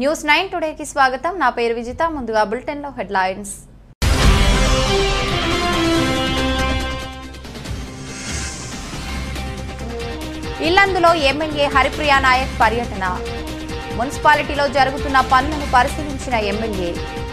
News nine టుడేకి స్వాగతం నా పేరు విజిత ముందుగా బులెటిన్లో హెడ్లైన్స్ ఇల్లందులో ఎమ్మెల్యే హరిప్రియా నాయక్ పర్యటన మున్సిపాలిటీలో జరుగుతున్న పనులను పరిశీలించిన ఎమ్మెల్యే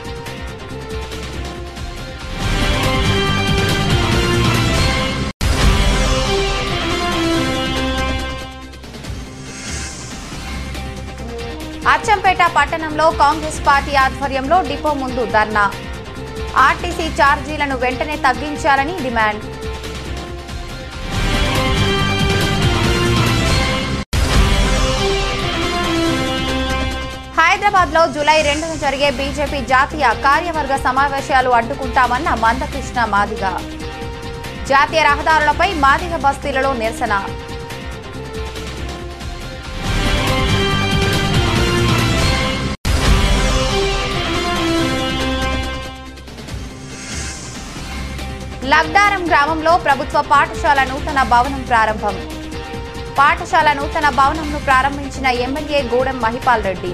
అచ్చంపేట పట్టణంలో కాంగ్రెస్ పార్టీ ఆధ్వర్యంలో డిపో ముందు ధర్నా ఆర్టీసీ ఛార్జీలను వెంటనే తగ్గించాలని డిమాండ్ హైదరాబాద్ లో జూలై రెండున జరిగే బీజేపీ జాతీయ కార్యవర్గ సమావేశాలు అడ్డుకుంటామన్న మందకృష్ణ మాదిగ జాతీయ రహదారులపై మాదిగ బస్తీలలో నిరసన లగ్దారం గ్రామంలో ప్రభుత్వ పాఠశాల నూతన భవనం ప్రారంభం పాఠశాల నూతన భవనంను ప్రారంభించిన ఎమ్మెల్యే గూడెం మహిపాల్ రెడ్డి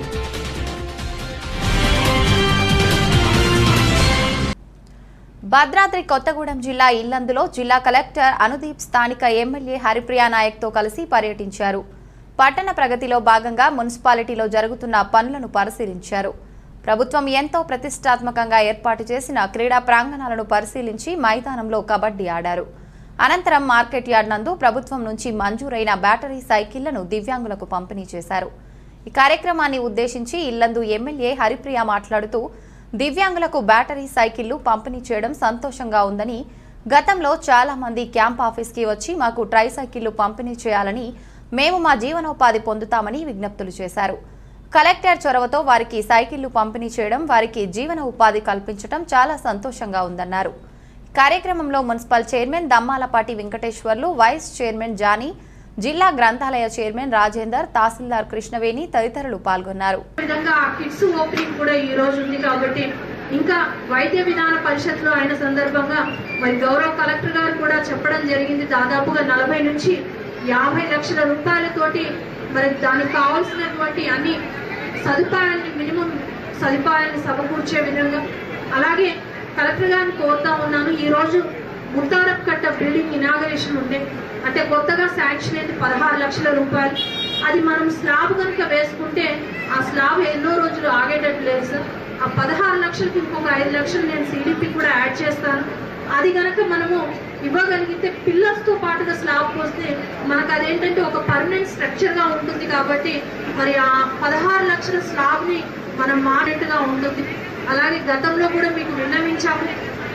భద్రాద్రి కొత్తగూడెం జిల్లా ఇల్లందులో జిల్లా కలెక్టర్ అనుదీప్ స్థానిక ఎమ్మెల్యే హరిప్రియా నాయక్తో కలిసి పర్యటించారు పట్టణ ప్రగతిలో భాగంగా మున్సిపాలిటీలో జరుగుతున్న పనులను పరిశీలించారు ప్రభుత్వం ఎంతో ప్రతిష్టాత్మకంగా ఏర్పాటు చేసిన క్రీడా ప్రాంగణాలను పరిశీలించి మైదానంలో కబడ్డీ ఆడారు అనంతరం మార్కెట్ యార్డ్ నందు ప్రభుత్వం నుంచి మంజూరైన బ్యాటరీ సైకిళ్లను దివ్యాంగులకు పంపిణీ చేశారు ఈ కార్యక్రమాన్ని ఉద్దేశించి ఇల్లందు ఎమ్మెల్యే హరిప్రియ మాట్లాడుతూ దివ్యాంగులకు బ్యాటరీ సైకిళ్లు పంపిణీ చేయడం సంతోషంగా ఉందని గతంలో చాలా మంది క్యాంప్ ఆఫీస్కి వచ్చి మాకు ట్రై సైకిళ్లు పంపిణీ చేయాలని మేము మా జీవనోపాధి పొందుతామని విజ్ఞప్తులు చేశారు కలెక్టర్ చొరవతో వారికి సైకిళ్లు పంపిణీ చేయడం వారికి జీవన ఉపాధి కల్పించడం చాలా సంతోషంగా ఉందన్నారు కార్యక్రమంలో municipal chairman Dammalapati Venkateswarlu vice chairman Johnny జిల్లా గ్రంథాలయ చైర్మన్ రాజేందర్ తహసీల్దార్ కృష్ణవేణి తదితరులు పాల్గొన్నారు విధంగా ఆ కిడ్స్ ఓపెనింగ్ కూడా ఈ రోజు ఉంది కాబట్టి ఇంకా వైద్య విధాన పరిషత్లో అయిన సందర్భంగా మరి గౌరవ కలెక్టర్ గారు కూడా చెప్పడం జరిగింది దాదాపుగా నలభై నుంచి యాభై లక్షల రూపాయలతోటి మరి దానికి కావాల్సినటువంటి అన్ని సదుపాయాన్ని మినిమం సదుపాయాన్ని సమకూర్చే విధంగా అలాగే కలెక్టర్ గారిని కోరుతా ఉన్నాను ఈ రోజు ముత్తారప్ కట్ట బిల్డింగ్ ఇనాగరేషన్ ఉండే అంటే కొత్తగా శాంక్షన్ అయింది పదహారు లక్షల రూపాయలు అది మనం స్లాబ్ కనుక వేసుకుంటే ఆ స్లాబ్ ఎన్నో రోజులు ఆగేటట్టు లేదు సార్ ఆ పదహారు లక్షలకి ఇంకొక ఐదు లక్షలు నేను సిడిపి కూడా యాడ్ చేస్తాను అది కనుక మనము ఇవ్వగలిగితే పిల్లర్స్ తో పాటుగా స్లాబ్ పోస్తే మనకు అదేంటంటే ఒక పర్మనెంట్ స్ట్రక్చర్ గా ఉంటుంది కాబట్టి మరి ఆ పదహారు లక్షల స్లాబ్ ని మనం మానేట్టుగా ఉంటుంది అలాగే గతంలో కూడా మీకు విన్నవించాము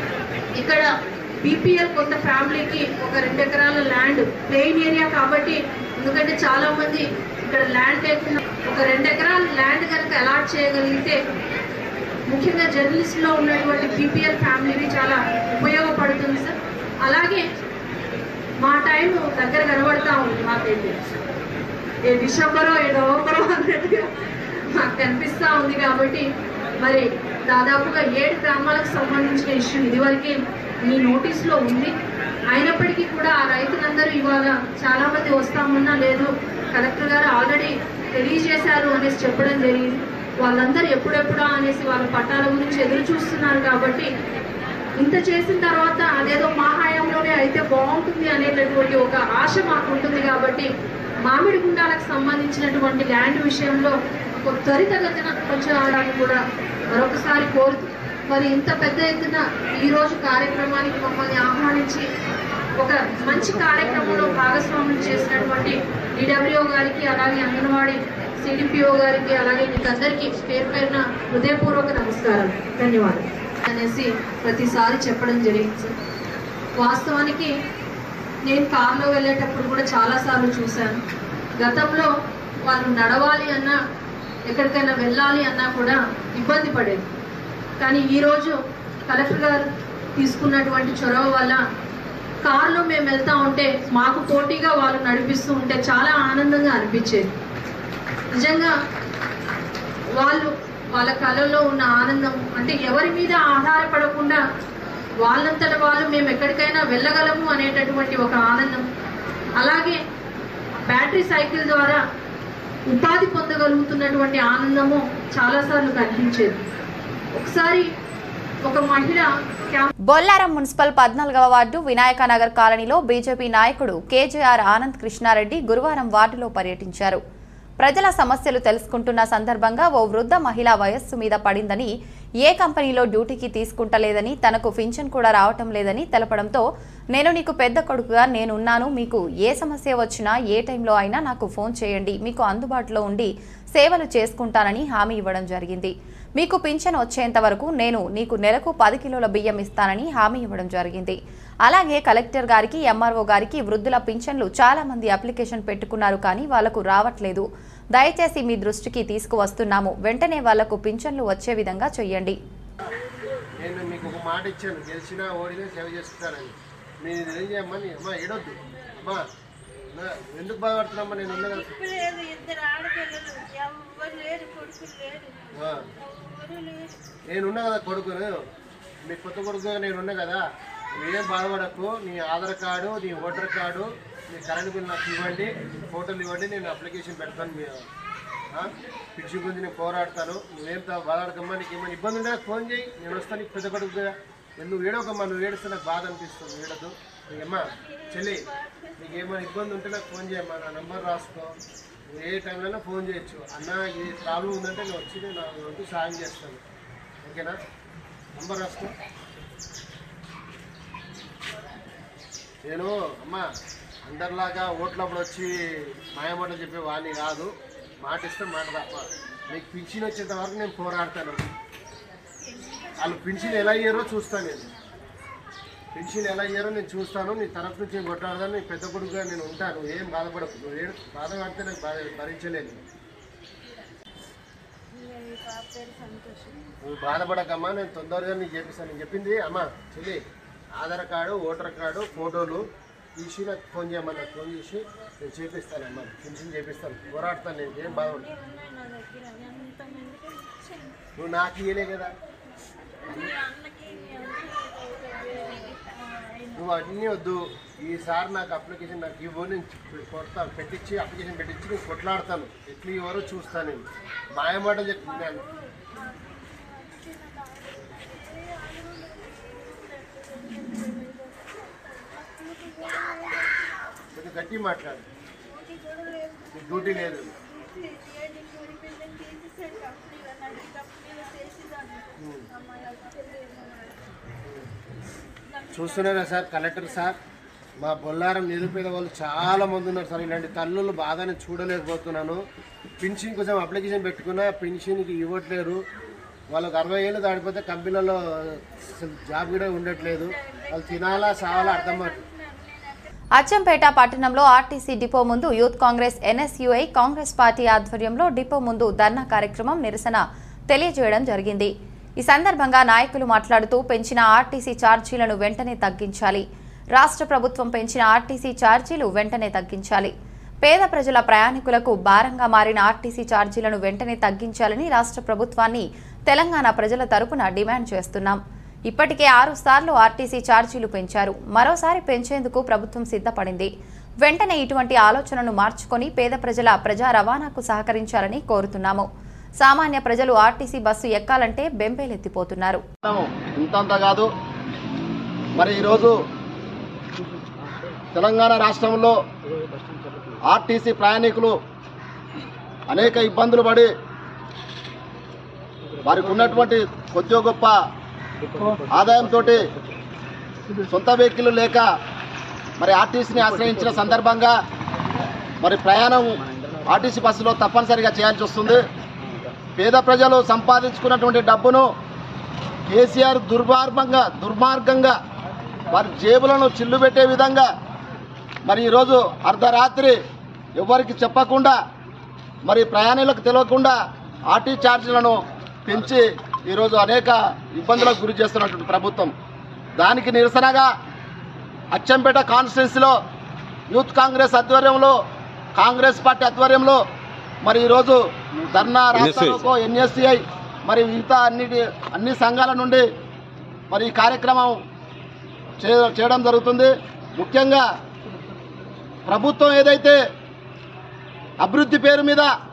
ఇక్కడ బీపీఎల్ కొంత ఫ్యామిలీకి ఒక రెండు ఎకరాల ల్యాండ్ ప్లెయిన్ ఏరియా కాబట్టి ఎందుకంటే చాలా మంది ఇక్కడ ల్యాండ్ లేకుండా ఒక రెండు ఎకరాల ల్యాండ్ కనుక అలాట్ చేయగలిగితే ముఖ్యంగా జర్నలిస్ట్ లో ఉన్నటువంటి బీపీఎల్ ఫ్యామిలీకి చాలా ఉపయోగపడుతుంది సార్ అలాగే మా టైం దగ్గర కనబడతా ఉంది మాకైతే ఏ డిసెంబరో ఏ నవంబరో అన్నట్టుగా మాకు కనిపిస్తా ఉంది కాబట్టి మరి దాదాపుగా ఏడు గ్రామాలకు సంబంధించిన ఇష్యూ ఇదివరకే మీ నోటీస్లో ఉంది అయినప్పటికీ కూడా ఆ రైతులందరూ ఇవాళ చాలా మంది వస్తామన్నా లేదు కలెక్టర్ గారు ఆల్రెడీ తెలియజేశారు అనేసి చెప్పడం జరిగింది వాళ్ళందరూ ఎప్పుడెప్పుడా అనేసి వాళ్ళ పట్టాల గురించి ఎదురు చూస్తున్నారు కాబట్టి ఇంత చేసిన తర్వాత అదేదో మా హయాంలోనే అయితే బాగుంటుంది అనేటటువంటి ఒక ఆశ మాకు ఉంటుంది కాబట్టి మామిడి గుండాలకు సంబంధించినటువంటి ల్యాండ్ విషయంలో ఒక త్వరితగతిన కొంచెం ఆడాలని కూడా మరొకసారి కోరుతూ మరి ఇంత పెద్ద ఎత్తున ఈ రోజు కార్యక్రమానికి మమ్మల్ని ఆహ్వానించి ఒక మంచి కార్యక్రమంలో భాగస్వాములు చేసినటువంటి డిడబ్ల్యూఓ గారికి అలాగే అంగన్వాడీ సిడిపిఓ గారికి అలాగే మీకు అందరికీ పేరు పేరున హృదయపూర్వక నమస్కారం ధన్యవాదాలు అనేసి ప్రతిసారి చెప్పడం జరిగింది సార్ వాస్తవానికి నేను కారులో వెళ్ళేటప్పుడు కూడా చాలాసార్లు చూశాను గతంలో వాళ్ళు నడవాలి అన్నా ఎక్కడికైనా వెళ్ళాలి అన్నా కూడా ఇబ్బంది పడేది కానీ ఈరోజు కలెక్టర్ గారు తీసుకున్నటువంటి చొరవ వల్ల కారులో మేము వెళ్తా ఉంటే మాకు పోటీగా వాళ్ళు నడిపిస్తూ ఉంటే చాలా ఆనందంగా అనిపించేది నిజంగా వాళ్ళు వాళ్ళ కళల్లో ఉన్న ఆనందం అంటే ఎవరి మీద ఆధారపడకుండా వాళ్ళంతట వాళ్ళు మేము ఎక్కడికైనా వెళ్ళగలము అనేటటువంటి ఒక ఆనందం అలాగే బ్యాటరీ సైకిల్ ద్వారా ఉపాధి పొందగలుగుతున్నటువంటి ఆనందము చాలాసార్లు కనిపించేది ఒకసారి ఒక మహిళ క్యాంప్ బొల్లారం మున్సిపల్ పద్నాలుగవ వార్డు వినాయక నగర్ కాలనీలో బీజేపీ నాయకుడు కేజేఆర్ ఆనంద్ కృష్ణారెడ్డి గురువారం వార్డులో పర్యటించారు ప్రజల సమస్యలు తెలుసుకుంటున్న సందర్భంగా ఓ వృద్ధ మహిళ వయస్సు మీద పడిందని ఏ కంపెనీలో డ్యూటీకి తీసుకుంటలేదని తనకు పింఛన్ కూడా రావటం లేదని తెలపడంతో నేను నీకు పెద్ద కొడుకుగా నేనున్నాను మీకు ఏ సమస్య వచ్చినా ఏ టైంలో అయినా నాకు ఫోన్ చేయండి మీకు అందుబాటులో ఉండి సేవలు చేసుకుంటానని హామీ ఇవ్వడం జరిగింది మీకు పింఛన్ వచ్చేంత వరకు నేను నీకు నెలకు పది కిలోల బియ్యం ఇస్తానని హామీ ఇవ్వడం జరిగింది అలాగే కలెక్టర్ గారికి ఎంఆర్ఓ గారికి వృద్ధుల పింఛన్లు చాలా మంది అప్లికేషన్ పెట్టుకున్నారు కానీ వాళ్లకు రావట్లేదు దయచేసి మీ దృష్టికి తీసుకువస్తున్నాము వెంటనే వాళ్లకు పింఛన్లు వచ్చే విధంగా చెయ్యండి నేను మీకు ఒక మాట ఇచ్చాను గెలిచినా ఓడినా సేవ చేసుకుంటానని నేను ఏం చేయమ్మని అమ్మా ఏడొద్దు అమ్మా నా- ఎందుకు బాధపడుతున్నామ్మా నేను ఉన్నా కదా లేదు ఇద్దరు ఆడపిల్లలు ఎవ్వరు లేరు కొడుకులు లేరు ఆ, ఎవరు లేరు నేనున్నా కదా కొడుకును మీ కొత్త కొడుకుగా నేనున్నా కదా నువ్వేం బాధపడకు నీ ఆధార్ కార్డు నీ ఓటర్ కార్డు నీ కరెంట్ బిల్ నాకు ఇవ్వండి ఫోటోలు ఇవ్వండి నేను అప్లికేషన్ పెడతాను మీ పిచ్చి గురించి నేను పోరాడతాను నువ్వేం తా- బాధపడకమ్మా నీకు ఏమైనా ఇబ్బంది ఉంటే నాకు ఫోన్ చేయి నేను వస్తాను నీకు పెద్ద కొడుకుగా నువ్వు ఏడవకమ్మా నువ్వు ఏడిస్తే నాకు బాధ అనిపిస్తుంది ఏడదు అమ్మా చెల్లి నీకు ఏమైనా ఇబ్బంది ఉంటే నాకు ఫోన్ చేయమ్మా నా నంబర్ రాసుకో నువ్వు ఏ టైంలో ఫోన్ చేయొచ్చు అన్న ఈ ప్రాబ్లం ఉందంటే నేను వచ్చి నేను నా వంతు సాయం చేస్తాను ఓకేనా నంబర్ రాసుకో నేను అమ్మ అందరిలాగా ఓట్లప్పుడు వచ్చి మాయమాటలు చెప్పే వాడిని కాదు మాట ఇస్తే మాట తప్ప మీకు పింఛన్ వచ్చేంత వరకు నేను పోరాడతాను వాళ్ళు పింఛన్ ఎలా అయ్యారో చూస్తాను నేను పింఛన్ ఎలా అయ్యారో నేను చూస్తాను నీ తరఫు నుంచి నేను కొట్లాడదాను నీ పెద్ద కొడుకుగా నేను ఉంటాను ఏం బాధపడకు నువ్వు ఏడు బాధపడితే నాకు బాధ భరించలేను ఈ పాప పేరు సంతోషం నువ్వు బాధపడకమ్మా నేను తొందరగా నీకు చెప్పిస్తాను నేను చెప్పింది అమ్మా చెల్లి ఆధార్ కార్డు ఓటర్ కార్డు ఫోటోలు తీసి నాకు ఫోన్ చేయమని నాకు ఫోన్ చేసి నేను చేపిస్తాను అమ్మా పింఛన్ చేపిస్తాను పోరాడతాను నేను ఏం బాధపడు ఉన్నాయి నా దగ్గర ఎంతమందికి ఇచ్చాను నువ్వు నాకు ఇయ్యలే కదా మీ అన్నకి మీ అన్నకి నువ్వు అన్నీ వద్దు ఈసారి నాకు అప్లికేషన్ నాకు ఇవ్వు నేను కొడతాను పెట్టించి అప్లికేషన్ పెట్టించి నేను కొట్లాడతాను ఎట్లా ఇవ్వరో చూస్తాను నేను మాయమాట చెప్తున్నాను కొంచెం గట్టి మాట్లాడు నీకు డ్యూటీ లేదు చూస్తున్నారా సార్ కలెక్టర్ సార్ మా బొల్లారం నిరుపేద వాళ్ళు చాలా మంది ఉన్నారు సార్ ఇలాంటి తల్లులు బాధని చూడలేకపోతున్నాను పింఛన్ కోసం అప్లికేషన్ పెట్టుకున్నా పింఛన్కి ఇవ్వట్లేరు వాళ్ళకి అరవై ఏళ్ళు దాటిపోతే కంపెనీలలో అసలు జాబ్ కూడా ఉండట్లేదు వాళ్ళు తినాలా సావాలా అర్థం కావట్లేదు అచ్చంపేట పట్టణంలో ఆర్టీసీ డిపో ముందు youth Congress NSUI Congress party ఆధ్వర్యంలో డిపో ముందు ధర్నా కార్యక్రమం నిరసన తెలియజేయడం జరిగింది ఈ సందర్భంగా నాయకులు మాట్లాడుతూ పెంచిన ఆర్టీసీ ఛార్జీలను వెంటనే తగ్గించాలి రాష్ట్ర ప్రభుత్వం పెంచిన ఆర్టీసీ ఛార్జీలు వెంటనే తగ్గించాలి పేద ప్రజల ప్రయాణికులకు భారంగా మారిన ఆర్టీసీ ఛార్జీలను వెంటనే తగ్గించాలని రాష్ట్ర ప్రభుత్వాన్ని తెలంగాణ ప్రజల తరపున డిమాండ్ చేస్తున్నాం ఇప్పటికే ఆరు సార్లు ఆర్టీసీ ఛార్జీలు పెంచారు మరోసారి పెంచేందుకు ప్రభుత్వం సిద్ధపడింది వెంటనే ఇటువంటి ఆలోచనను మార్చుకొని పేద ప్రజల ప్రజా రవాణాకు సహకరించాలని కోరుతున్నాము సామాన్య ప్రజలు ఆర్టీసీ బస్సు ఎక్కాలంటే బెంబేలెత్తిపోతున్నారు మనము ఇంతంత కాదు మరి ఈరోజు తెలంగాణ రాష్ట్రంలో ఆర్టీసీ ప్రయాణికులు అనేక ఇబ్బందులు పడి వారికి ఉన్నటువంటి కొద్ది గొప్ప ఆదాయంతో సొంత వెహికల్ లేక మరి ఆర్టీసీని ఆశ్రయించిన సందర్భంగా మరి ప్రయాణం ఆర్టీసీ బస్సులో తప్పనిసరిగా చేయాల్సి వస్తుంది పేద ప్రజలు సంపాదించుకున్నటువంటి డబ్బును కేసీఆర్ దుర్మార్గంగా దుర్మార్గంగా వారి జేబులను చిల్లు పెట్టే విధంగా మరి ఈరోజు అర్ధరాత్రి ఎవరికి చెప్పకుండా మరి ప్రయాణికులకు తెలియకుండా ఆర్టీ ఛార్జీలను పెంచి ఈరోజు అనేక ఇబ్బందులకు గురి చేస్తున్నటువంటి ప్రభుత్వం దానికి నిరసనగా అచ్చంపేట కాన్స్టిట్యున్సీలో యూత్ కాంగ్రెస్ ఆధ్వర్యంలో కాంగ్రెస్ పార్టీ ఆధ్వర్యంలో మరి ఈరోజు ధర్నా రాష్ట్రంలో ఎన్ఎస్సిఐ మరి మిగతా అన్నిటి అన్ని సంఘాల నుండి మరి ఈ కార్యక్రమం చే- చేయడం జరుగుతుంది ముఖ్యంగా ప్రభుత్వం ఏదైతే అభివృద్ధి పేరు మీద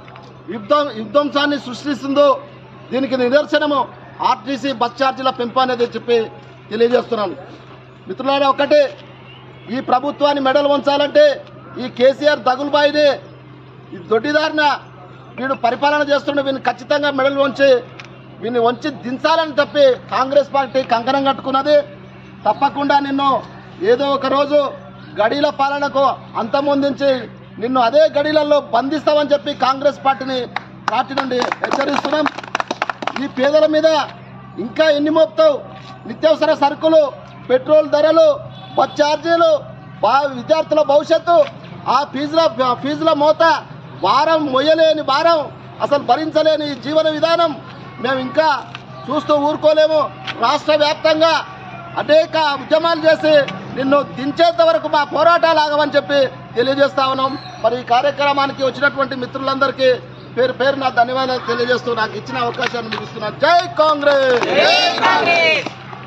విధ్వం విధ్వంసాన్ని సృష్టిస్తుందో దీనికి నిదర్శనము ఆర్టీసీ బస్ ఛార్జీల పెంపు అనేది చెప్పి తెలియజేస్తున్నాను మిత్రులారా ఒకటే ఈ ప్రభుత్వాన్ని మెడలు వంచాలంటే ఈ కేసీఆర్ దగులుబాయిని ఈ దొడ్డిదారిన వీడు పరిపాలన చేస్తుండే వీడిని ఖచ్చితంగా మెడలు వంచి వీడిని వంచి దించాలని చెప్పి కాంగ్రెస్ పార్టీ కంకణం కట్టుకున్నది తప్పకుండా నిన్ను ఏదో ఒక రోజు గడీల పాలనకు అంతమొందించి నిన్ను అదే గడీలలో బంధిస్తామని చెప్పి కాంగ్రెస్ పార్టీని పార్టీ నుండి హెచ్చరిస్తున్నాం ఈ పేదల మీద ఇంకా ఎన్ని మోపుతావు నిత్యావసర సరుకులు పెట్రోల్ ధరలు బస్ ఛార్జీలు బా విద్యార్థుల భవిష్యత్తు ఆ ఫీజుల ఫీజుల మోత భారం మొయ్యలేని భారం అసలు భరించలేని ఈ జీవన విధానం మేము ఇంకా చూస్తూ ఊరుకోలేము రాష్ట్ర వ్యాప్తంగా అనేక ఉద్యమాలు చేసి నిన్ను దించేంత వరకు మా పోరాటాలు ఆగమని చెప్పి తెలియజేస్తా ఉన్నాం మరి ఈ కార్యక్రమానికి వచ్చినటువంటి మిత్రులందరికీ పేరు పేరు నా ధన్యవాదాలు తెలియజేస్తూ నాకు ఇచ్చిన అవకాశాన్ని ముగిస్తున్నాను జై కాంగ్రెస్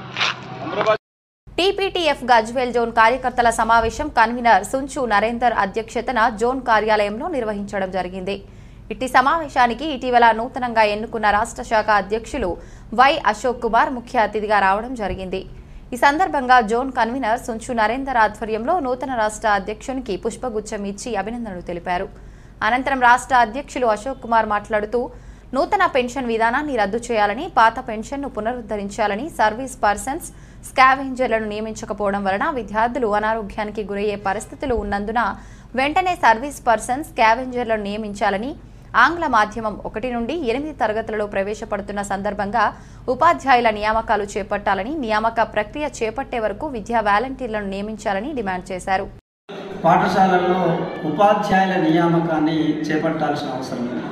టీపీటీఎఫ్ గజ్వేల్ జోన్ కార్యకర్తల సమావేశం కన్వీనర్ సుంచు నరేందర్ అధ్యక్షతన జోన్ కార్యాలయంలో నిర్వహించడం జరిగింది ఇట్టి సమావేశానికి ఇటీవల నూతనంగా ఎన్నుకున్న రాష్ట్ర శాఖ అధ్యక్షులు వై అశోక్ కుమార్ ముఖ్య అతిథిగా రావడం జరిగింది ఈ సందర్భంగా జోన్ కన్వీనర్ సుంచు నరేందర్ ఆధ్వర్యంలో నూతన రాష్ట్ర అధ్యక్షునికి పుష్పగుచ్చం ఇచ్చి అభినందనలు తెలిపారు అనంతరం రాష్ట్ర అధ్యక్షులు అశోక్ కుమార్ మాట్లాడుతూ నూతన పెన్షన్ విధానాన్ని రద్దు చేయాలని పాత పెన్షన్ను పునరుద్ధరించాలని సర్వీస్ పర్సన్స్ స్కావెంజర్లను నియమించకపోవడం వలన విద్యార్థులు అనారోగ్యానికి గురయ్యే పరిస్థితులు ఉన్నందున వెంటనే సర్వీస్ పర్సన్స్ స్కావెంజర్లను నియమించాలని ఆంగ్ల మాధ్యమం ఒకటి నుండి ఎనిమిది తరగతులలో ప్రవేశపడుతున్న సందర్భంగా ఉపాధ్యాయుల నియామకాలు చేపట్టాలని నియామక ప్రక్రియ చేపట్టే వరకు విద్యా వాలంటీర్లను నియమించాలని డిమాండ్ చేశారు పాఠశాలల్లో ఉపాధ్యాయుల నియామకాన్ని చేపట్టాల్సిన అవసరం ఉంది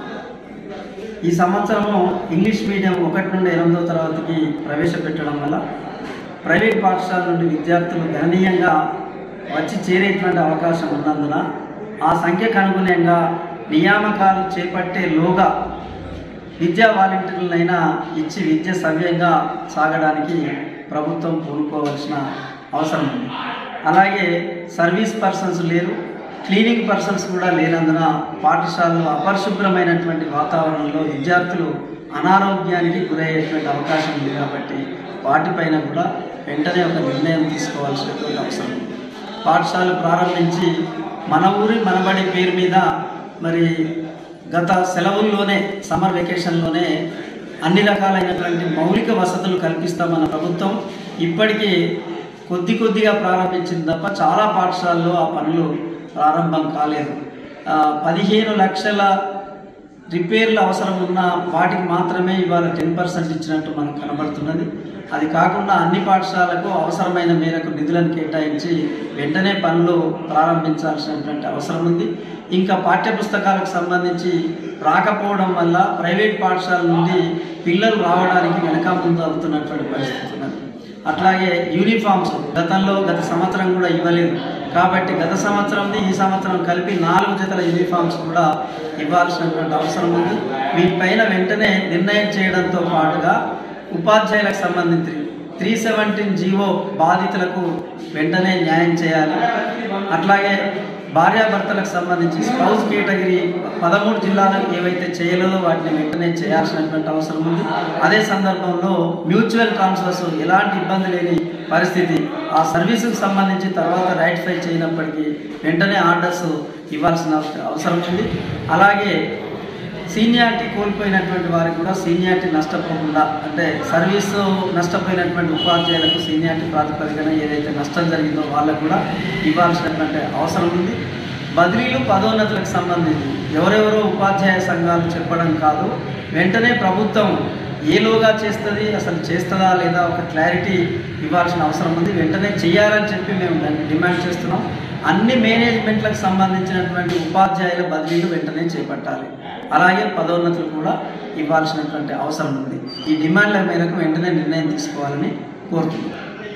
ఈ సంవత్సరము ఇంగ్లీష్ మీడియం ఒకటి నుండి ఎనిమిదో తరగతికి ప్రవేశపెట్టడం వల్ల ప్రైవేట్ పాఠశాల నుండి విద్యార్థులు గణనీయంగా వచ్చి చేరేటువంటి అవకాశం ఉన్నందున ఆ సంఖ్యకు అనుగుణంగా నియామకాలు చేపట్టే లోగా విద్యా వాలంటీర్లనైనా ఇచ్చి విద్య సవ్యంగా సాగడానికి ప్రభుత్వం పూనుకోవాల్సిన అవసరం ఉంది అలాగే సర్వీస్ పర్సన్స్ లేరు క్లీనింగ్ పర్సన్స్ కూడా లేనందున పాఠశాలలో అపరిశుభ్రమైనటువంటి వాతావరణంలో విద్యార్థులు అనారోగ్యానికి గురయ్యేటువంటి అవకాశం ఉంది కాబట్టి వాటిపైన కూడా వెంటనే ఒక నిర్ణయం తీసుకోవాల్సినటువంటి అవసరం ఉంది పాఠశాల ప్రారంభించి మన ఊరి మనబడి పేరు మీద మరి గత సెలవుల్లోనే సమ్మర్ వెకేషన్లోనే అన్ని రకాలైనటువంటి మౌలిక వసతులు కల్పిస్తామన్న ప్రభుత్వం ఇప్పటికీ కొద్ది కొద్దిగా ప్రారంభించింది తప్ప చాలా పాఠశాలల్లో ఆ పనులు ప్రారంభం కాలేదు ఆ, పదిహేను లక్షల రిపేర్లు అవసరం ఉన్న వాటికి మాత్రమే ఇవాళ టెన్ పర్సెంట్ ఇచ్చినట్టు మనకు కనబడుతున్నది అది కాకుండా అన్ని పాఠశాలకు అవసరమైన మేరకు నిధులను కేటాయించి వెంటనే పనులు ప్రారంభించాల్సినటువంటి అవసరం ఉంది ఇంకా పాఠ్య పుస్తకాలకు సంబంధించి రాకపోవడం వల్ల ప్రైవేట్ పాఠశాల నుండి పిల్లలు రావడానికి వెనక ముందు అవుతున్నటువంటి పరిస్థితి ఉన్నది అట్లాగే యూనిఫామ్స్ గతంలో గత సంవత్సరం కూడా ఇవ్వలేదు కాబట్టి గత సంవత్సరంది ఈ సంవత్సరం కలిపి నాలుగు జతల యూనిఫామ్స్ కూడా ఇవ్వాల్సినటువంటి అవసరం ఉంది వీటిపైన వెంటనే నిర్ణయం చేయడంతో పాటుగా ఉపాధ్యాయులకు సంబంధించి త్రీ సెవెంటీన్ జీవో బాధితులకు వెంటనే న్యాయం చేయాలి అట్లాగే భార్యాభర్తలకు సంబంధించి స్పౌస్ కేటగిరీ పదమూడు జిల్లాలకు ఏవైతే చేయలేదో వాటిని వెంటనే చేయాల్సినటువంటి అవసరం ఉంది అదే సందర్భంలో మ్యూచువల్ ట్రాన్స్ఫర్స్ ఎలాంటి ఇబ్బంది లేని పరిస్థితి ఆ సర్వీసుకు సంబంధించి తర్వాత రైట్ఫై చేయనప్పటికీ వెంటనే ఆర్డర్స్ ఇవ్వాల్సిన అవసరం ఉంది అలాగే సీనియారిటీ కోల్పోయినటువంటి వారికి కూడా సీనియారిటీ నష్టపోకుండా అంటే సర్వీసు నష్టపోయినటువంటి ఉపాధ్యాయులకు సీనియారిటీ ప్రాతిపదికన ఏదైతే నష్టం జరిగిందో వాళ్ళకు కూడా ఇవ్వాల్సినటువంటి అవసరం ఉంది బదిలీలు పదోన్నతులకు సంబంధించి ఎవరెవరో ఉపాధ్యాయ సంఘాలు చెప్పడం కాదు వెంటనే ప్రభుత్వం ఏలోగా చేస్తుంది అసలు చేస్తుందా లేదా ఒక క్లారిటీ ఇవ్వాల్సిన అవసరం ఉంది వెంటనే చేయాలని చెప్పి మేము దాన్ని డిమాండ్ చేస్తున్నాం అన్ని మేనేజ్మెంట్లకు సంబంధించినటువంటి ఉపాధ్యాయుల బదిలీలు వెంటనే చేపట్టాలి అలాగే పదోన్నతులు కూడా ఇవ్వాల్సినటువంటి అవసరం ఉంది ఈ డిమాండ్ల మేరకు వెంటనే నిర్ణయం తీసుకోవాలని కోరుతున్నాం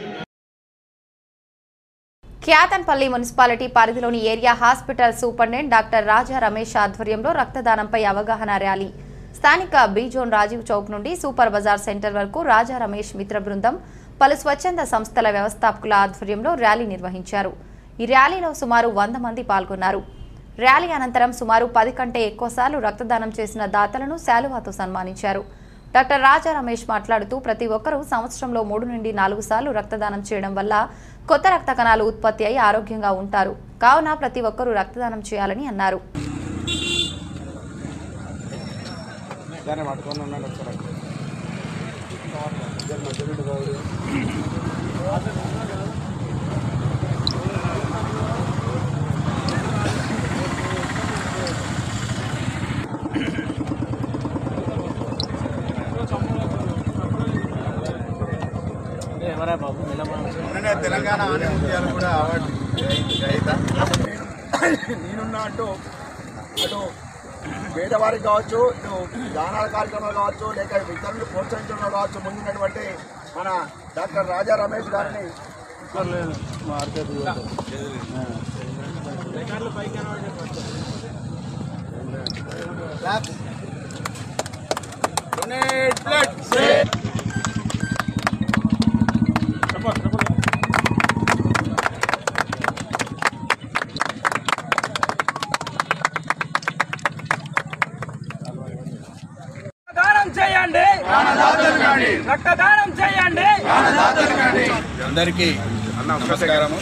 ఖ్యాతన్పల్లి మున్సిపాలిటీ పరిధిలోని area hospital superintendent doctor Raja Ramesh ఆధ్వర్యంలో రక్తదానంపై అవగాహన ర్యాలీ స్థానిక బీ జోన్ రాజీవ్ చౌక్ నుండి సూపర్ బజార్ సెంటర్ వరకు రాజా రమేష్ మిత్ర బృందం పలు స్వచ్ఛంద సంస్థల వ్యవస్థాపకుల ఆధ్వర్యంలో ర్యాలీ నిర్వహించారు ఈ ర్యాలీలో సుమారు వంద మంది పాల్గొన్నారు ర్యాలీ అనంతరం సుమారు పది కంటే ఎక్కువసార్లు రక్తదానం చేసిన దాతలను శాలువాతో సన్మానించారు డాక్టర్ రాజా రమేష్ మాట్లాడుతూ ప్రతి ఒక్కరూ సంవత్సరంలో మూడు నుండి నాలుగు సార్లు రక్తదానం చేయడం వల్ల కొత్త రక్త కణాలు ఉత్పత్తి అయి ఆరోగ్యంగా ఉంటారు కావున ప్రతి ఒక్కరూ రక్తదానం చేయాలని అన్నారు మొన్ననే తెలంగాణ ఆనే ముత్యాలు కూడా అవార్డు గ్రహీత నేనున్నా అంటూ అటు పేదవారికి కావచ్చు ఇటు దానాల కార్యక్రమాలు కావచ్చు లేక ఇతరులు ప్రోత్సహించడం కావచ్చు ముందున్నటువంటి మన డాక్టర్ రాజా రమేష్ గారిని Donate blood. దానం చేయండి రక్తదానం చేయండి అందరికీ నమస్కారము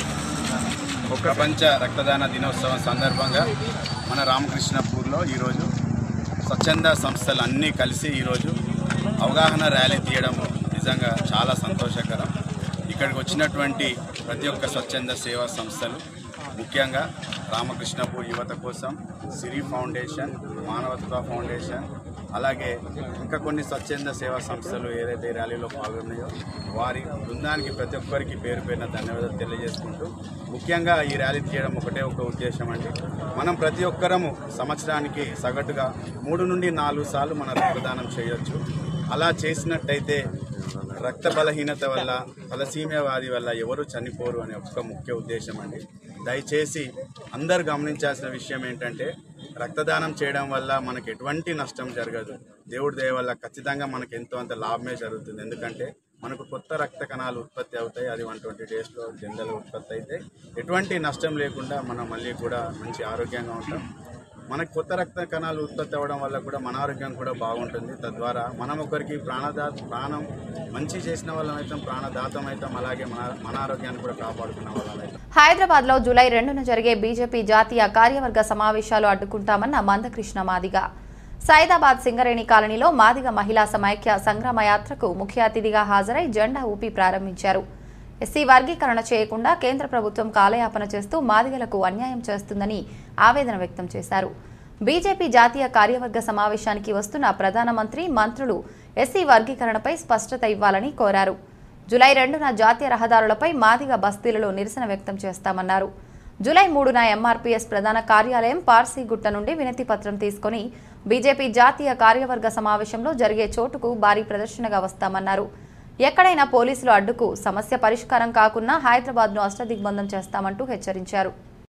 ప్రపంచ రక్తదాన దినోత్సవం సందర్భంగా మన రామకృష్ణపూర్లో ఈరోజు స్వచ్ఛంద సంస్థలు అన్నీ కలిసి ఈరోజు అవగాహన ర్యాలీ తీయడం నిజంగా చాలా సంతోషకరం ఇక్కడికి వచ్చినటువంటి ప్రతి ఒక్క స్వచ్ఛంద సేవా సంస్థలు ముఖ్యంగా రామకృష్ణపూర్ యువత కోసం సిరి ఫౌండేషన్ మానవత్వ ఫౌండేషన్ అలాగే ఇంకా కొన్ని స్వచ్ఛంద సేవా సంస్థలు ఏదైతే ఈ ర్యాలీలో పాల్గొన్నాయో వారి బృందానికి ప్రతి ఒక్కరికి పేరు పేరున ధన్యవాదాలు తెలియజేసుకుంటూ ముఖ్యంగా ఈ ర్యాలీ తీయడం ఒకటే ఒక ఉద్దేశం అండి మనం ప్రతి ఒక్కరము సంవత్సరానికి సగటుగా మూడు నుండి నాలుగు సార్లు మన రక్తదానం చేయొచ్చు అలా చేసినట్టయితే రక్త బలహీనత వల్ల తలసీమియా వ్యాధి వల్ల ఎవరు చనిపోరు అనే ఒక ముఖ్య ఉద్దేశం అండి దయచేసి అందరు గమనించాల్సిన విషయం ఏంటంటే రక్తదానం చేయడం వల్ల మనకు ఎటువంటి నష్టం జరగదు దేవుడి దయ వల్ల ఖచ్చితంగా మనకు ఎంతో అంత లాభమే జరుగుతుంది ఎందుకంటే మనకు కొత్త రక్త కణాలు ఉత్పత్తి అవుతాయి అది వన్ ట్వంటీ డేస్లో జనరల్ ఉత్పత్తి అయితే ఎటువంటి నష్టం లేకుండా మనం మళ్ళీ కూడా మంచి ఆరోగ్యంగా ఉంటాం మనకు కొత్త రక్త కణాలు ఉత్పత్తి అవ్వడం వల్ల కూడా మన ఆరోగ్యం కూడా బాగుంటుంది తద్వారా మనం ఒకరికి ప్రాణదా ప్రాణం మంచి చేసిన వాళ్ళం అయితే ప్రాణదాతం అవుతాం అలాగే మన మన ఆరోగ్యాన్ని కూడా కాపాడుకున్న వాళ్ళం అవుతాం హైదరాబాద్ లో జూలై రెండున జరిగే బీజేపీ జాతీయ కార్యవర్గ సమావేశాలు అడ్డుకుంటామన్న మందకృష్ణ మాదిగ సైదాబాద్ సింగరేణి కాలనీలో మాదిగ మహిళా సమైక్య సంగ్రామ యాత్రకు ముఖ్య అతిథిగా హాజరై జెండా ఊపి ప్రారంభించారు ఎస్సీ వర్గీకరణ చేయకుండా కేంద్ర ప్రభుత్వం కాలయాపన చేస్తూ మాదిగలకు అన్యాయం చేస్తుందని ఆవేదన వ్యక్తం చేశారు బీజేపీ జాతీయ కార్యవర్గ సమావేశానికి వస్తున్న ప్రధానమంత్రి మంత్రులు ఎస్సీ వర్గీకరణపై స్పష్టత ఇవ్వాలని కోరారు జూలై రెండున జాతీయ రహదారులపై మాదిగ బస్తీలలో నిరసన వ్యక్తం చేస్తామన్నారు జూలై మూడున ఎంఆర్పీఎస్ ప్రధాన కార్యాలయం పార్సీగుట్ట నుండి వినతి పత్రం తీసుకొని బీజేపీ జాతీయ కార్యవర్గ సమావేశంలో జరిగే చోటుకు భారీ ప్రదర్శనగా వస్తామన్నారు ఎక్కడైనా పోలీసులు అడ్డుకు సమస్య పరిష్కారం కాకున్నా హైదరాబాద్ను అష్టదిగ్బంధం చేస్తామంటూ హెచ్చరించారు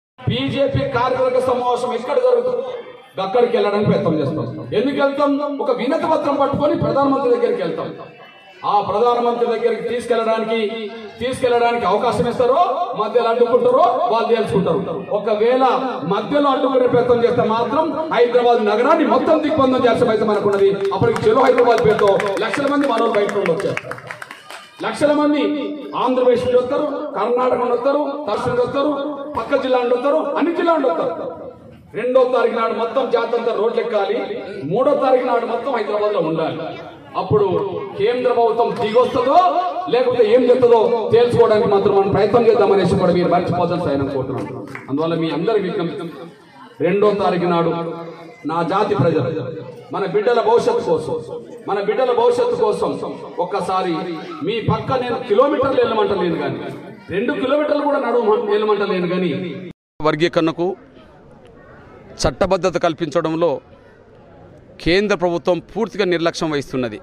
బీజేపీ కార్యవర్గ సమావేశం ఎక్కడ జరుగుతుంది అక్కడికి వెళ్ళడానికి ప్రయత్నం చేస్తాం ఎందుకు వెళ్తాం ఒక వినతి పత్రం పట్టుకొని ప్రధానమంత్రి దగ్గరికి వెళ్తాం ఆ ప్రధానమంత్రి దగ్గరికి తీసుకెళ్ళడానికి తీసుకెళ్ళడానికి అవకాశం ఇస్తారో మధ్యలో అడ్డుకుంటారో వాళ్ళు తెలుసుకుంటారు ఒకవేళ మధ్యలో అడ్డుకునే ప్రయత్నం చేస్తే మాత్రం హైదరాబాద్ నగరాన్ని మొత్తం దిగ్బంధం చేసే అయితే మనకున్నది అప్పటికి చెలో హైదరాబాద్ పేరుతో లక్షల మంది మనోళ్ళు బయట నుండి వచ్చారు లక్షల మంది ఆంధ్రప్రదేశ్ నుండి వస్తారు కర్ణాటక నుండి వస్తారు తమిళ నుండి వస్తారు పక్క జిల్లా నుండి వస్తారు అన్ని జిల్లా నుండి వస్తారు రెండో తారీఖు నాడు మొత్తం జాతంతా రోడ్లు ఎక్కాలి మూడో తారీఖు నాడు మొత్తం హైదరాబాద్ లో ఉండాలి అప్పుడు కేంద్ర ప్రభుత్వం దిగొస్తుందో లేకపోతే ఏం చెప్తుందో తేల్చుకోవడానికి మాత్రం మనం ప్రయత్నం చేద్దామనేసి కూడా మీరు మర్చిపోదని ఆయన కోరుతున్నాను అందువల్ల మీ అందరి విజ్ఞప్తి రెండో తారీఖు నాడు నా జాతి ప్రజలు మన బిడ్డల భవిష్యత్తు కోసం మన బిడ్డల భవిష్యత్తు కోసం ఒక్కసారి మీ పక్క నేను కిలోమీటర్లు వెళ్ళమంటలేను కానీ రెండు కిలోమీటర్లు కూడా నడువు వెళ్ళమంటలేను కానీ వర్గీకరణకు చట్టబద్ధత కల్పించడంలో కేంద్ర ప్రభుత్వం పూర్తిగా నిర్లక్ష్యం వహిస్తున్నది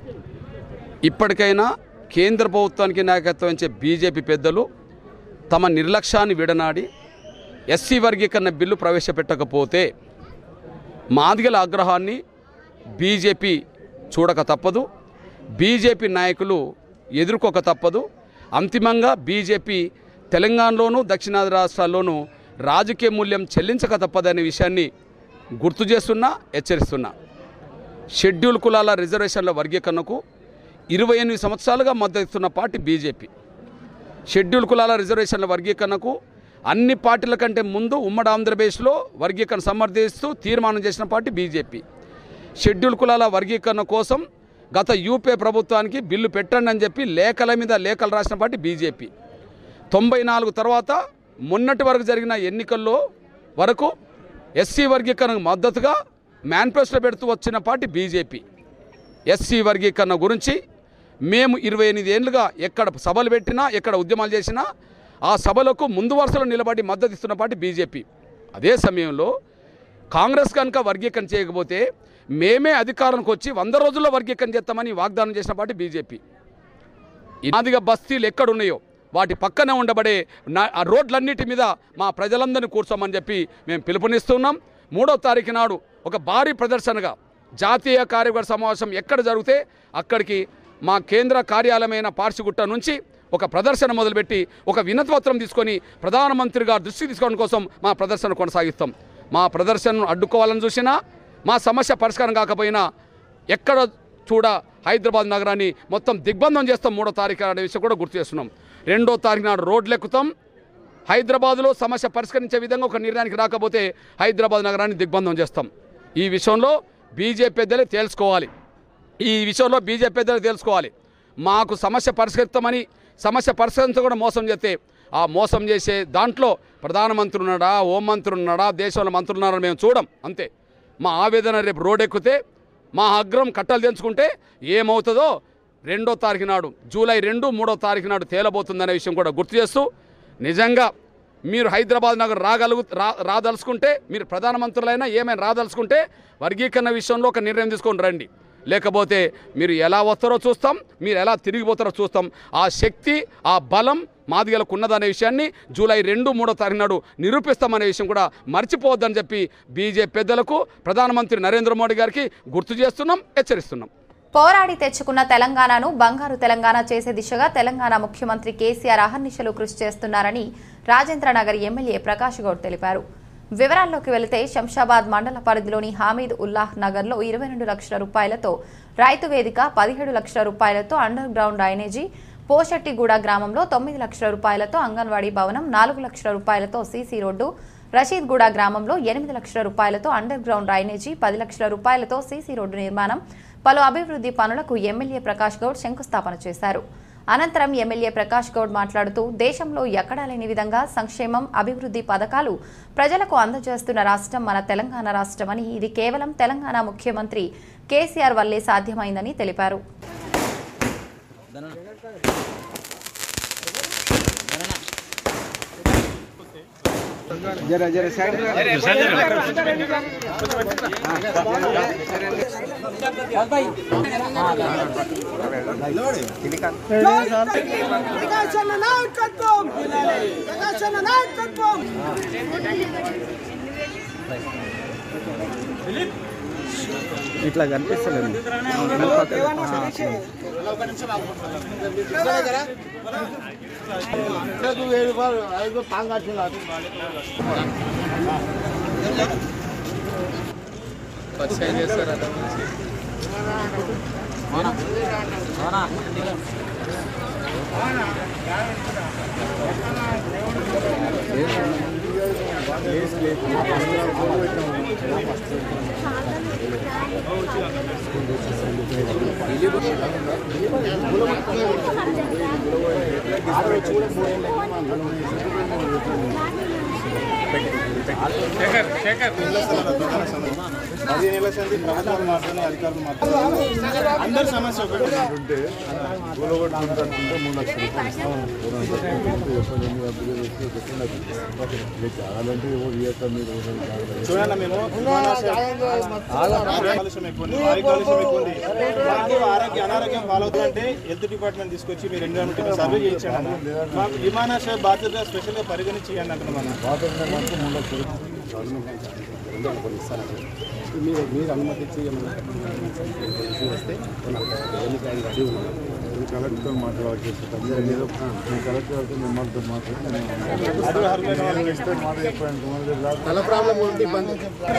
ఇప్పటికైనా కేంద్ర ప్రభుత్వానికి నాయకత్వం వహించే బీజేపీ పెద్దలు తమ నిర్లక్ష్యాన్ని విడనాడి ఎస్సీ వర్గీకరణ బిల్లు ప్రవేశపెట్టకపోతే మాదిగల ఆగ్రహాన్ని బీజేపీ చూడక తప్పదు బీజేపీ నాయకులు ఎదుర్కోక తప్పదు అంతిమంగా బీజేపీ తెలంగాణలోనూ దక్షిణాది రాష్ట్రాల్లోనూ రాజకీయ మూల్యం చెల్లించక తప్పదనే విషయాన్ని గుర్తు చేస్తున్నా హెచ్చరిస్తున్నా షెడ్యూల్ కులాల రిజర్వేషన్ల వర్గీకరణకు ఇరవై ఎనిమిది సంవత్సరాలుగా మద్దతు ఇస్తున్న పార్టీ బీజేపీ షెడ్యూల్ కులాల రిజర్వేషన్ల వర్గీకరణకు అన్ని పార్టీల కంటే ముందు ఉమ్మడి ఆంధ్రప్రదేశ్లో వర్గీకరణ సమర్థిస్తూ తీర్మానం చేసిన పార్టీ బీజేపీ షెడ్యూల్ కులాల వర్గీకరణ కోసం గత యూపీ ప్రభుత్వానికి బిల్లు పెట్టండి అని చెప్పి లేఖల మీద లేఖలు రాసిన పార్టీ బీజేపీ తొంభై నాలుగు తర్వాత మొన్నటి వరకు జరిగిన ఎన్నికల్లో వరకు ఎస్సీ వర్గీకరణకు మద్దతుగా మేనిఫెస్టో పెడుతూ వచ్చిన పార్టీ బీజేపీ ఎస్సీ వర్గీకరణ గురించి మేము ఇరవై ఎనిమిది ఏళ్ళుగా ఎక్కడ సభలు పెట్టినా ఎక్కడ ఉద్యమాలు చేసినా ఆ సభలకు ముందు వరుసలో నిలబడి మద్దతు ఇస్తున్న పార్టీ బీజేపీ అదే సమయంలో కాంగ్రెస్ కనుక వర్గీకరణ చేయకపోతే మేమే అధికారానికి వచ్చి వంద రోజుల్లో వర్గీకరణ చేస్తామని వాగ్దానం చేసిన పార్టీ బీజేపీ ఇనాదిగా బస్తీలు ఎక్కడున్నాయో వాటి పక్కనే ఉండబడే నా- ఆ రోడ్లన్నిటి మీద మా ప్రజలందరినీ కూర్చోమని చెప్పి మేము పిలుపునిస్తున్నాం మూడో తారీఖు నాడు ఒక భారీ ప్రదర్శనగా జాతీయ కార్యవర్గ సమావేశం ఎక్కడ జరిగితే అక్కడికి మా కేంద్ర కార్యాలయమైన పార్సిగుట్ట నుంచి ఒక ప్రదర్శన మొదలుపెట్టి ఒక వినతిపత్రం తీసుకొని ప్రధానమంత్రి గారి దృష్టికి తీసుకోవడం కోసం మా ప్రదర్శన కొనసాగిస్తాం మా ప్రదర్శనను అడ్డుకోవాలని చూసినా మా సమస్య పరిష్కారం కాకపోయినా ఎక్కడ చూడ హైదరాబాద్ నగరాన్ని మొత్తం దిగ్బంధం చేస్తాం మూడో తారీఖు అనే విషయం కూడా గుర్తు చేస్తున్నాం రెండో తారీఖు నాడు రోడ్లు ఎక్కుతాం హైదరాబాద్లో సమస్య పరిష్కరించే విధంగా ఒక నిర్ణయానికి రాకపోతే హైదరాబాద్ నగరాన్ని దిగ్బంధం చేస్తాం ఈ విషయంలో బీజేపీ పెద్దలే తేల్చుకోవాలి ఈ విషయంలో బీజేపీ పెద్దలు తెలుసుకోవాలి మాకు సమస్య పరిష్కరిస్తామని సమస్య పరిష్కరించ కూడా మోసం చేస్తే ఆ మోసం చేసే దాంట్లో ప్రధానమంత్రి ఉన్నాడా హోంమంత్రి ఉన్నాడా దేశంలో మంత్రులు ఉన్నారా మేము చూడం అంతే మా ఆవేదన రేపు రోడ్ ఎక్కితే మా అగ్రం కట్టలు తెంచుకుంటే ఏమవుతుందో రెండో తారీఖు నాడు జూలై రెండు మూడో తారీఖు నాడు తేలబోతుందనే విషయం కూడా గుర్తు చేస్తూ నిజంగా మీరు హైదరాబాద్ నగర్ రాగలుగు రా రాదలుచుకుంటే మీరు ప్రధానమంత్రులైనా ఏమైనా రాదలుచుకుంటే వర్గీకరణ విషయంలో ఒక నిర్ణయం తీసుకొని రండి లేకపోతే మీరు ఎలా వస్తారో చూస్తాం మీరు ఎలా తిరిగిపోతారో చూస్తాం ఆ శక్తి ఆ బలం మాదిగలకు ఉన్నదనే విషయాన్ని జూలై రెండు మూడో తారీఖు నాడు నిరూపిస్తామనే విషయం కూడా మర్చిపోవద్దని చెప్పి బీజేపీ పెద్దలకు ప్రధానమంత్రి నరేంద్ర మోడీ గారికి గుర్తు చేస్తున్నాం హెచ్చరిస్తున్నాం పోరాడి తెచ్చుకున్న తెలంగాణను బంగారు తెలంగాణ చేసే దిశగా తెలంగాణ ముఖ్యమంత్రి కేసీఆర్ అహర్నిశలు కృషి చేస్తున్నారని రాజేంద్రనగర్ ఎమ్మెల్యే ప్రకాష్ గౌడ్ తెలిపారు వివరాల్లోకి వెళితే శంషాబాద్ మండల పరిధిలోని హామీద్ ఉల్లాహ్ నగర్లో ఇరవై రెండు లక్షల రూపాయలతో రైతు వేదిక పదిహేడు లక్షల రూపాయలతో అండర్ గ్రౌండ్ డ్రైనేజీ పోషెట్టిగూడ గ్రామంలో తొమ్మిది లక్షల రూపాయలతో అంగన్వాడీ భవనం నాలుగు లక్షల రూపాయలతో సీసీ రోడ్డు రషీద్గూడ గ్రామంలో ఎనిమిది లక్షల రూపాయలతో అండర్ గ్రౌండ్ డ్రైనేజీ పది లక్షల రూపాయలతో సీసీ రోడ్డు నిర్మాణం పలు అభివృద్ధి పనులకు ఎమ్మెల్యే ప్రకాష్ గౌడ్ శంకుస్థాపన చేశారు అనంతరం ఎమ్మెల్యే ప్రకాష్ గౌడ్ మాట్లాడుతూ దేశంలో ఎక్కడా లేని విధంగా సంక్షేమం అభివృద్ధి పథకాలు ప్రజలకు అందజేస్తున్న రాష్ట్రం మన తెలంగాణ రాష్ట్రమని ఇది కేవలం తెలంగాణ ముఖ్యమంత్రి కేసీఆర్ వల్లే సాధ్యమైందని తెలిపారు ఇట్లా కనిపిస్తలేదు పదిహేను సంది ప్రభుత్వాలు మాత్రమే అధికారులు మాత్రమే అందరి సమస్య ఒకటి ఉంటే కూలగొట్టుకుంటే మూడు లక్షలు రూపాయలు ఇస్తాం చూడండి మేము కాలుష్యం ఎక్కువ ఉంది, వాయు కాలుష్యం ఎక్కువ ఉంది. మాకు ఆరోగ్య అనారోగ్యం పాలవుతుందంటే హెల్త్ డిపార్ట్మెంట్ తీసుకొచ్చి మీరు ఎన్విరాన్మెంట్ సర్వే చేయించండి మాకు విమానాశ్రయ బాధ్యత స్పెషల్గా పరిగణించి ఇవ్వండి అంటున్నాం మీరు మీరు అనుమతించి ఏమైనా వస్తే ఎన్నికైనా రెడీ ఉన్నాం కలెక్టర్తో మాట్లాడాల్సి వస్తుంది ఏదో నేను కలెక్టర్ గారితో మిమ్మల్తో మాట్లాడి తల ప్రాబ్లం ఉంది ఇబ్బంది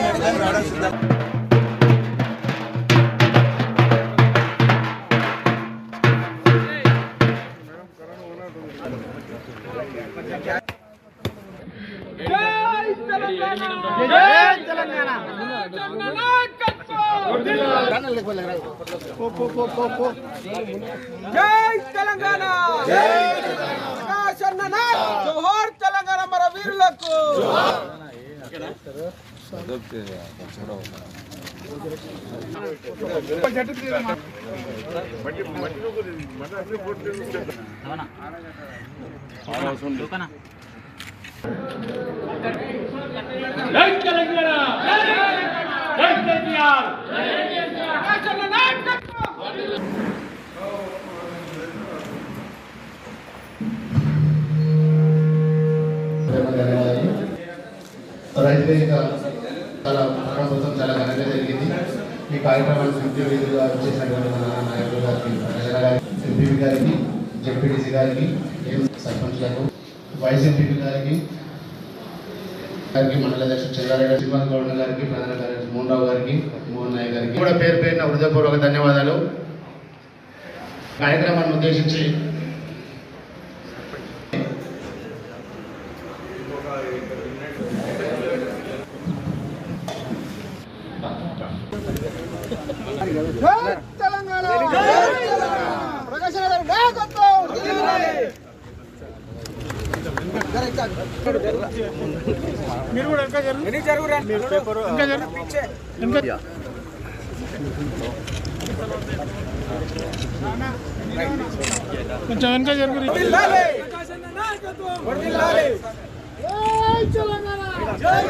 జై తెలంగాణ జోహార్ తెలంగాణ మన వీరులకు జై తెలంగాణ జై కేటీఆర్ రైతు వేదిక చాలా ప్రారంభోత్సవం చాలా ఘనంగా జరిగింది ఈ కార్యక్రమానికి ముఖ్య వేదికగా వచ్చేసినటువంటి మన నాయకులు గారికి ప్రజల గారికి ఎంపీపీ గారికి జెడ్పీటీసీ గారికి ఏం సర్పంచ్లకు వైస్ ఎంపీపీ గారికి గారికి మండల అధ్యక్షుడు చెల్లారెడ్డి శ్రీనివాస్ గౌడ్ గారికి ప్రధాన కార్యదర్శి మోహన్ రావు గారికి మోహన్ నాయక్ గారికి కూడా పేరు పేరున హృదయపూర్వక ధన్యవాదాలు కార్యక్రమాన్ని ఉద్దేశించి జై తెలంగాణ ప్రకాశ్ గారి నాయకత్వం మీరు కూడా ఇంకా జరుగు ఎన్ని జరుగురా ఇంకా జరుగు ఇంకా కొంచెం వెనక జరుగు వర్ధిల్లాలి. వర్ధిల్లాలి. జై తెలంగాణ జై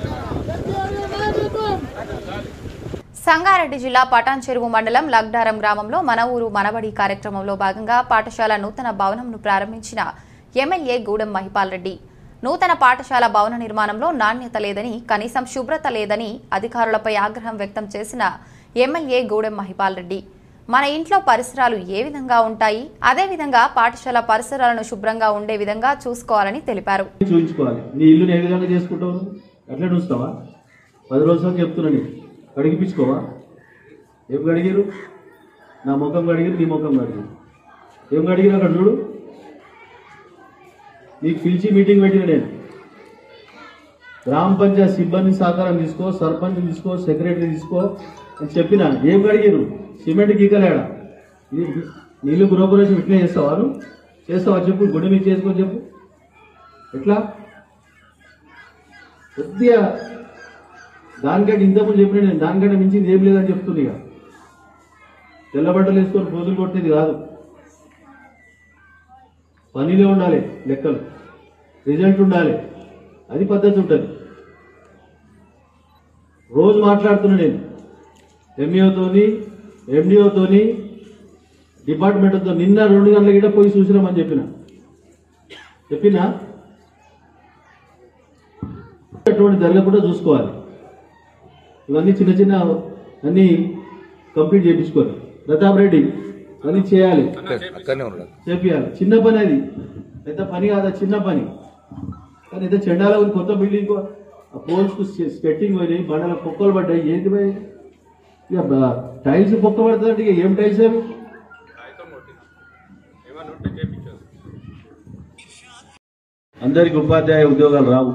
సంగారెడ్డి జిల్లా పటాన్ చెరువు మండలం లగ్డారం గ్రామంలో మన ఊరు మనబడి కార్యక్రమంలో భాగంగా పాఠశాల నూతన భవనంను ప్రారంభించిన ఎమ్మెల్యే గూడెం మహిపాల్ రెడ్డి నూతన పాఠశాల భవన నిర్మాణంలో నాణ్యత లేదని కనీసం శుభ్రత లేదని అధికారులపై ఆగ్రహం వ్యక్తం చేసిన ఎమ్మెల్యే గూడెం మహిపాల్ రెడ్డి మన ఇంట్లో పరిసరాలు ఏ విధంగా ఉంటాయి అదే విధంగా పాఠశాల పరిసరాలను శుభ్రంగా ఉండే విధంగా చూసుకోవాలని తెలిపారు చూపించుకోవాలి నీ ఇల్లుని ఏ విధంగా చేసుకుంటావు నువ్వు? అట్లా చూస్తావా పది రోజులు చెప్తున్నా నీకు కడిగిపించుకోవా ఏం కడిగిరు నా ముఖం కడిగిరు నీ ముఖం కడిగిరు ఏం కడిగిరు అక్కడ చూడు నీకు పిలిచి మీటింగ్ పెట్టిన నేను గ్రామ పంచాయత్ సిబ్బంది సహకారం తీసుకో సర్పంచ్ తీసుకో సెక్రటరీ తీసుకో అని చెప్పిన ఏం కడిగిరు సిమెంట్ గీకలేడా నీ- నీళ్ళు గృహప్రవేశం ఇట్లే చేస్తావా నువ్వు చేస్తావా చెప్పు గుడి మీద చేసుకొని చెప్పు ఎట్లా కొద్దిగా దానికంటే ఇంతకుముందు చెప్పిన నేను దానికంటే మించింది ఏం లేదని చెప్తుంది ఇక తెల్లబట్టలు వేసుకొని పోజులు కొట్టేది కాదు పనిలో ఉండాలి లెక్కలు రిజల్ట్ ఉండాలి అది పద్ధతి ఉంటుంది రోజు మాట్లాడుతున్నా నేను ఎంఈఓతోని ఎండిఓతోని డిపార్ట్మెంట్తో నిన్న రెండు గంటల గిట పోయి చూసినామని చెప్పిన చెప్పినా అటువంటి జరగకుండా చూసుకోవాలి ఇవన్నీ చిన్న చిన్న అన్ని కంప్లీట్ చేయించుకోవాలి ప్రతాప్ రెడ్డి అన్ని చేయాలి చేపియాలి చిన్న పని అది పెద్ద పని కాదా చిన్న పని కానీ అయితే చెండాల ఉంది కొత్త బిల్డింగ్ పోల్స్ కు స్కెట్టింగ్ పోయినాయి బండల పొక్కలు పడ్డాయి ఏంటి పోయి ఇక బ- టైల్స్ పొక్క పడుతుందంటే ఇక ఏం టైల్స్ అవి అందరికి ఉపాధ్యాయ ఉద్యోగాలు రావు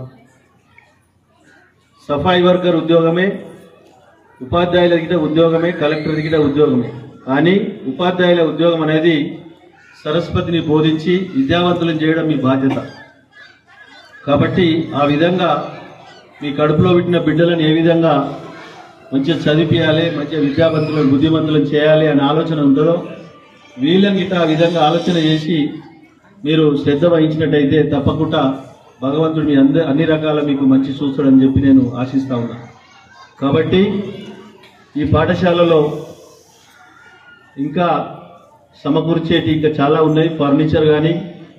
సఫాయి వర్కర్ ఉద్యోగమే ఉపాధ్యాయుల గిట ఉద్యోగమే కలెక్టర్ గిట ఉద్యోగమే కానీ ఉపాధ్యాయుల ఉద్యోగం అనేది సరస్వతిని బోధించి విద్యావంతులను చేయడం మీ బాధ్యత కాబట్టి ఆ విధంగా మీ కడుపులో పెట్టిన బిడ్డలను ఏ విధంగా మంచిగా చదివించాలి మంచిగా విద్యావంతులను బుద్ధిమంతులను చేయాలి అనే ఆలోచన ఉంటుందో వీళ్ళని గిట ఆ విధంగా ఆలోచన చేసి మీరు శ్రద్ధ వహించినట్టయితే తప్పకుండా భగవంతుడు మీ అంద అన్ని రకాల మీకు మంచి చూస్తాడని చెప్పి నేను ఆశిస్తా ఉన్నా కాబట్టి ఈ పాఠశాలలో ఇంకా సమకూర్చేటి ఇంకా చాలా ఉన్నాయి ఫర్నిచర్ కానీ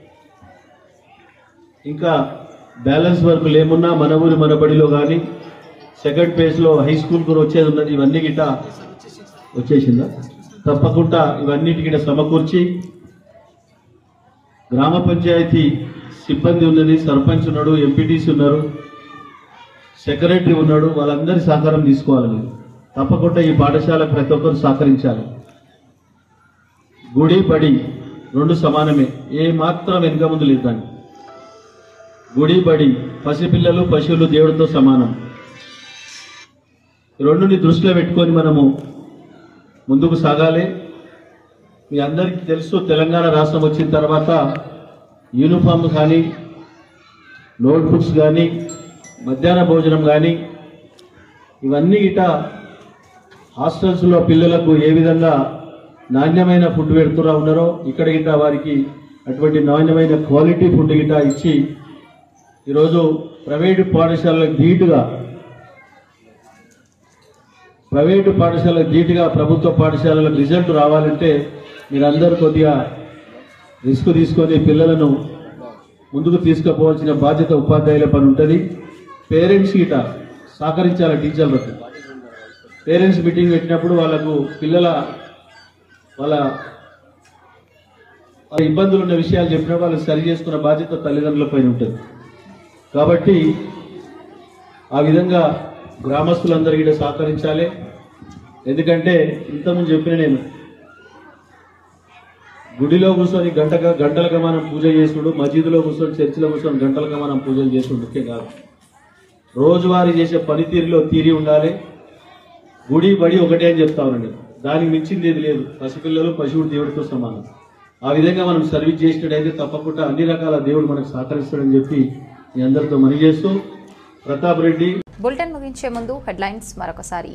ఇంకా బ్యాలెన్స్ వర్కులు ఏమున్నా మన ఊరి మన బడిలో కానీ సెకండ్ ఫేజ్లో హై స్కూల్ కూడా వచ్చేది ఉన్నది ఇవన్నీ గిట్ట వచ్చేసిందా తప్పకుండా ఇవన్నిటికీ సమకూర్చి గ్రామ పంచాయతీ సిబ్బంది ఉన్నది సర్పంచ్ ఉన్నాడు ఎంపీటీసీ ఉన్నారు సెక్రటరీ ఉన్నాడు వాళ్ళందరి సహకారం తీసుకోవాలి మీరు తప్పకుండా ఈ పాఠశాల ప్రతి ఒక్కరు సహకరించాలి గుడి బడి రెండు సమానమే ఏ మాత్రం వెనుక ముందు లేదు దాన్ని గుడి బడి పసిపిల్లలు పశువులు దేవుడితో సమానం ఈ రెండుని దృష్టిలో పెట్టుకొని మనము ముందుకు సాగాలి మీ అందరికీ తెలుసు తెలంగాణ రాష్ట్రం వచ్చిన తర్వాత యూనిఫామ్ కానీ నోట్బుక్స్ కానీ మధ్యాహ్న భోజనం కానీ ఇవన్నీ గిట హాస్టల్స్లో పిల్లలకు ఏ విధంగా నాణ్యమైన ఫుడ్ పెడుతున్నా ఉన్నారో ఇక్కడ గిట్ట వారికి అటువంటి నాణ్యమైన క్వాలిటీ ఫుడ్ గిట్ట ఇచ్చి ఈరోజు ప్రైవేటు పాఠశాలకు ధీటుగా ప్రైవేటు పాఠశాలకు ధీటుగా ప్రభుత్వ పాఠశాలలకు రిజల్ట్ రావాలంటే మీరందరూ కొద్దిగా రిస్క్ తీసుకొని పిల్లలను ముందుకు తీసుకుపోవాల్సిన బాధ్యత ఉపాధ్యాయుల పని ఉంటుంది పేరెంట్స్ గిట సహకరించాలి టీచర్లకు పేరెంట్స్ మీటింగ్ పెట్టినప్పుడు వాళ్ళకు పిల్లల వాళ్ళ వాళ్ళ ఇబ్బందులు ఉన్న విషయాలు చెప్పినప్పుడు వాళ్ళు సరి చేసుకున్న బాధ్యత తల్లిదండ్రుల పైన ఉంటుంది కాబట్టి ఆ విధంగా గ్రామస్తులందరూ కూడా సహకరించాలి ఎందుకంటే ఇంతకుముందు చెప్పిన నేను గుడిలో కూర్చొని గంటగా గంటలుగా మనం పూజ చేసుడు మసీదులో కూర్చొని చర్చిలో కూర్చొని గంటలుగా మనం పూజలు చేసుడు ముఖ్యం కాదు రోజువారీ చేసే పనితీరులో తీరి ఉండాలి గుడి బడి ఒకటే అని చెప్తా ఉన్నాను నేను దానికి మించింది ఏది లేదు పసిపిల్లలు పశువుడు దేవుడితో సమానం ఆ విధంగా మనం సర్వీస్ చేసినట్టయితే తప్పకుండా అన్ని రకాల దేవుడు మనకు సహకరిస్తాడని చెప్పి మీ అందరితో మనవి చేస్తూ ప్రతాప్ రెడ్డి బులెటిన్ ముగించే ముందు హెడ్లైన్స్ మరొకసారి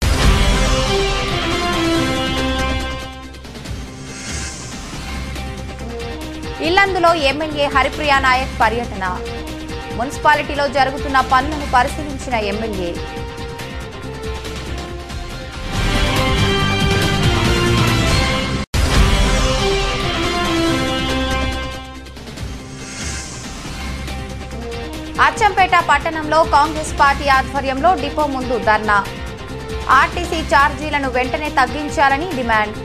ఇల్లందులో ఎమ్మెల్యే హరిప్రియ నాయక్ పర్యటన మున్సిపాలిటీలో జరుగుతున్న పనులను పరిశీలించిన ఎమ్మెల్యే అచ్చంపేట పట్టణంలో కాంగ్రెస్ పార్టీ ఆధ్వర్యంలో డిపో ముందు ధర్నా ఆర్టీసీ ఛార్జీలను వెంటనే తగ్గించాలని డిమాండ్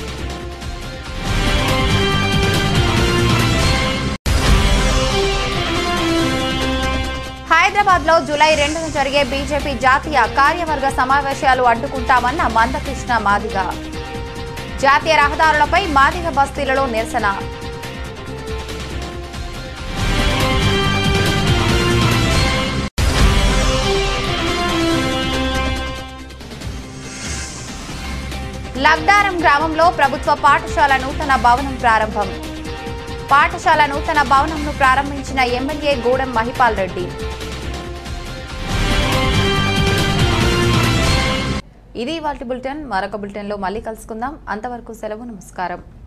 హైదరాబాద్ లో జూలై రెండున జరిగే బీజేపీ జాతీయ కార్యవర్గ సమావేశాలు అడ్డుకుంటామన్న మందకృష్ణ మాదిగ జాతీయ రహదారులపై మాదిగ బస్తీలలో నిరసన లగ్దారం గ్రామంలో ప్రభుత్వ పాఠశాల నూతన భవనం ప్రారంభం పాఠశాల నూతన భవనంను ప్రారంభించిన ఎమ్మెల్యే గూడెం మహిపాల్ రెడ్డి ఇది వాటి బులెటిన్ మరొక బులెటిన్లో మళ్ళీ కలుసుకుందాం అంతవరకు సెలవు నమస్కారం